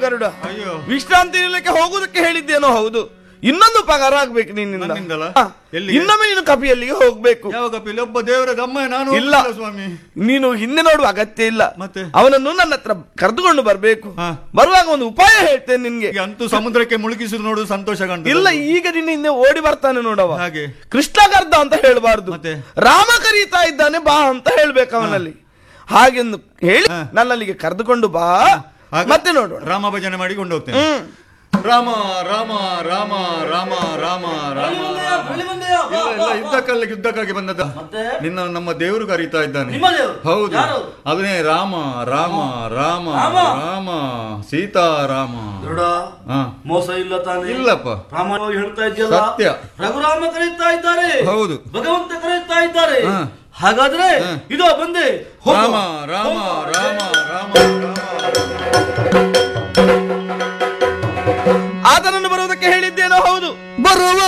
ಗರುಡ ಅಯ್ಯೋ ವಿಶ್ರಾಂತಿ ನಿಲ್ಲಕ್ಕೆ ಹೋಗುದಕ್ಕೆ ಹೇಳಿದ್ದೇನೋ ಹೌದು ಇನ್ನೊಂದು ಪಗಾರ ಆಗ್ಬೇಕು ನಿನ್ನಿಂದ ನನ್ನಿಂದಲ? ಹಾ. ಎಲ್ಲಿಗೆ? ಇನ್ನೊಮ್ಮೆ ನೀನು ಕಪಿಯಲ್ಲಿಗೆ ಹೋಗ್ಬೇಕು ಯಾವ ಕಪಿಲಿ ಒಬ್ಬ ದೇವರ ದಮ್ಮ ನಾನು ಇಲ್ಲ. ಹೋಗ್ಲಿಲ್ಲ ಸ್ವಾಮಿ ನೀನು ಹಿಂದೆ ನೋಡುವ ಅಗತ್ಯ ಇಲ್ಲ ಮತ್ತೆ? ಅವನನ್ನು ನನ್ನ ಹತ್ರ ಕರೆದುಕೊಂಡು ಬರ್ಬೇಕು ಹಾ. ಬರುವಾಗ ಒಂದು ಉಪಾಯ ಹೇಳ್ತೇನೆ ನಿನ್ಗೆ ಈಗ ಅಂತೂ ಸಮುದ್ರಕ್ಕೆ ಮುಳುಗಿಸುದು ನೋಡು ಸಂತೋಷ ಕಾಣ್ತದೆ ಇಲ್ಲ ಈಗ ನಿನ್ನ ಹಿಂದೆ ಓಡಿ ಬರ್ತಾನೆ ನೋಡವ ಹಾಗೆ ಕೃಷ್ಣ ಕರ್ದ ಅಂತ ಹೇಳ್ಬಾರ್ದು ಮತ್ತೆ? ರಾಮ ಕರೀತಾ ಇದ್ದಾನೆ ಬಾ ಅಂತ ಹೇಳ್ಬೇಕು ಅವನಲ್ಲಿ ಹಾಗೆಂದು ಹೇಳಿ ಹಾ. ನನ್ನಲ್ಲಿಗೆ ಕರೆದುಕೊಂಡು ಬಾ ಹಾಗೆ ಮತ್ತೆ ನೋಡೋಣ ರಾಮ ಭಜನೆ ಮಾಡಿ ಕೊಂಡು ಹೋಗ್ತೇನೆ ಹ್ಮ್ ರಾಮ ರಾಮ ರಾಮ ರಾಮ ರಾಮ ರಾಮ ಇಲ್ಲ ಇಲ್ಲ ಯುದ್ಧಕ್ಕಲ್ಲ ಯುದ್ಧಕ್ಕಾಗಿ ಬಂದದ ಮತ್ತೆ? ನಿನ್ನ ನಮ್ಮ ದೇವರು ಕರೀತಾ ಇದ್ದಾನೆ ನಿಮ್ಮ ದೇವರು? ಹೌದು ಯಾರು? ಅದನ್ನೇ ರಾಮ ರಾಮ ರಾಮ ರಾಮ? ರಾಮ ಸೀತಾರಾಮ ದೃಢ ಹಾ ಮೋಸ ಇಲ್ಲ ತಾನೇ ಇಲ್ಲಪ್ಪ ಪ್ರಾಮಾಣಿಕವಾಗಿ ಹೇಳ್ತಾ ಇದೆಯಲ್ಲ ಸತ್ಯ. ರಘುರಾಮ ಕರೀತಾ ಇದ್ದಾರೆ ಹೌದು. ಭಗವಂತ ಕರೀತಾ ಇದ್ದಾರೆ ಹಾ. ಹಾಗಾದ್ರೆ ಹಾ. ಇದೋ ಬಂದೆ ಹೋಗು. ರಾಮ ರಾಮ ಹೋಗು. ರಾಮ ರಾಮ ರಾಮ ಆತನನ್ನು ಬರುವುದಕ್ಕೆ ಹೇಳಿದ್ದೇನೋ ಹೌದು ಬರುವ